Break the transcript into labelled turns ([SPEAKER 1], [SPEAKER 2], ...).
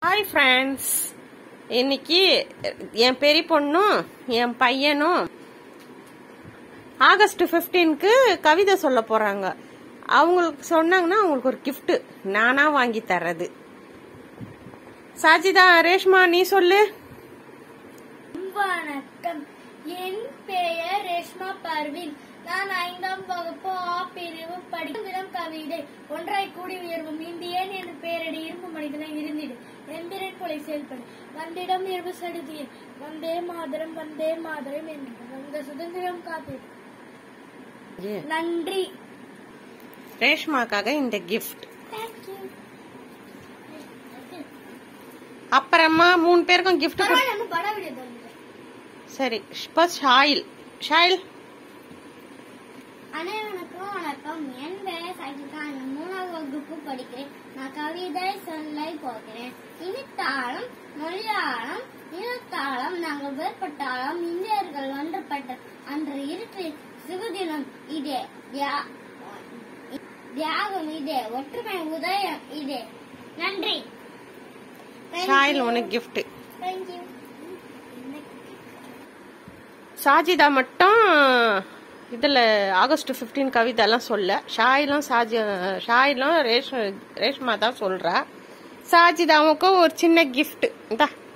[SPEAKER 1] hi friends இன்னைக்கு என் பெரிய பொண்ணும் என் பையனும் ஆகஸ்ட் 15க்கு கவிதை சொல்ல போறாங்க அவங்களுக்கு சொன்னாங்கன்னா அவங்களுக்கு ஒரு gift நானா வாங்கி தர்றது சாஜிதா ரேஷ்மா நீ சொல்லு
[SPEAKER 2] வணக்கம் என் பெயர் ரேஷ்மா பர்வீன் நான் ஐந்தாம் வகுப்பு ஆ பிரிவு படிக்கும் கவிதை ஒன்றாய் கூடி உயர்வும் இந்தியன் என்று பெயரடி இரும்பு மனிதனை இருந்திடு எந்திரன் கொலை செயல்படு வந்திடம் இருவு சடுதியில் வந்தே மாதரம் வந்தே மாதரம் என்று வந்த சுதந்திரம் காப்பீடு நன்றி
[SPEAKER 1] ரேஷ்மாக்காக இந்த gift
[SPEAKER 2] தேங்க்யூ
[SPEAKER 1] அப்புறமா மூணு பேருக்கும் gift கொடு
[SPEAKER 2] பரவாயில்ல இன்னும் படம் விட
[SPEAKER 1] சரி இப்போ ஷாயில் ஷாயில்
[SPEAKER 2] அனைவருக்கும் வணக்கம் என் பெயர் சகிதா நான் மூணாவது வகுப்பு படிக்கிறேன் நான் கவிதை சொல்ல போகிறேன் இனித்தாளம் மொழியாளம் இனத்தாளம் நாங்கள் வேறுபட்டாலும் இந்தியர்கள் ஒன்றுபட்ட அன்று இருட்டு சுகுதினம் இதே தியா- தியாகம் இதே ஒற்றுமை உதயம் இதே நன்றி
[SPEAKER 1] ஷாயில் உனக்கு gift
[SPEAKER 2] தேங்க்யூ
[SPEAKER 1] சாஜிதா மட்டும் இதுல ஆகஸ்ட் 15 கவிதை எல்லாம் சொல்ல ஷாயிலும் சாஜி ஷாயிலும் ரேஷ் ரேஷ்மா தான் சொல்றா சாஜிதாவுக்கும் ஒரு சின்ன gift இந்தா